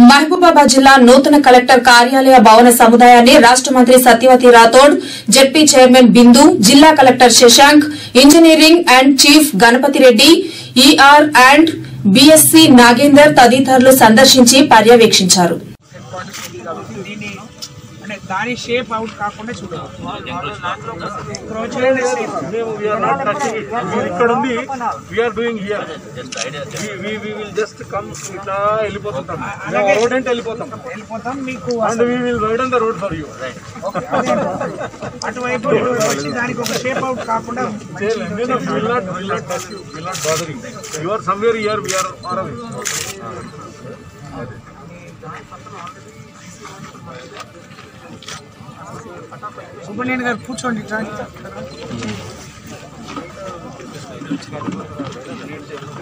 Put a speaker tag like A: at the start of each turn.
A: మహబూబాబాద్ జిల్లా నూతన కలెక్టర్ కార్యాలయ భవన సముదాయాన్ని రాష్ట మంత్రి సత్యవతి రాథోడ్ జెడ్పీ చైర్మన్ బిందు జిల్లా collector Shashank engineering and chief Ganapathi Reddy ER and BSC Nagender తదితరులు సందర్శించి పర్యవేక్షించారు
B: దీన్ని అంటే దాని షేప్ అవుట్ కాకుండా చూడాలి Approach లోనే shape out.
C: మేము వీఆర్ నాట్ టచింగ్ ఇట్ మీరు ఇక్కడ ఉంది we're doing here we will just come ఇట్లా వెళ్ళిపోతుంటాం రోడ్ అంటే వెళ్ళిపోతాం
B: వెళ్ళిపోతాం మీకు
C: and we will ride on the road for you
B: అటువైపు వచ్చి దానికి ఒక షేప్ అవుట్ కాకుండా
C: will not will not touch you will not bothering you are somewhere here we're far away
B: Subrahmanyam గారు కూర్చోండి ఇట్లా.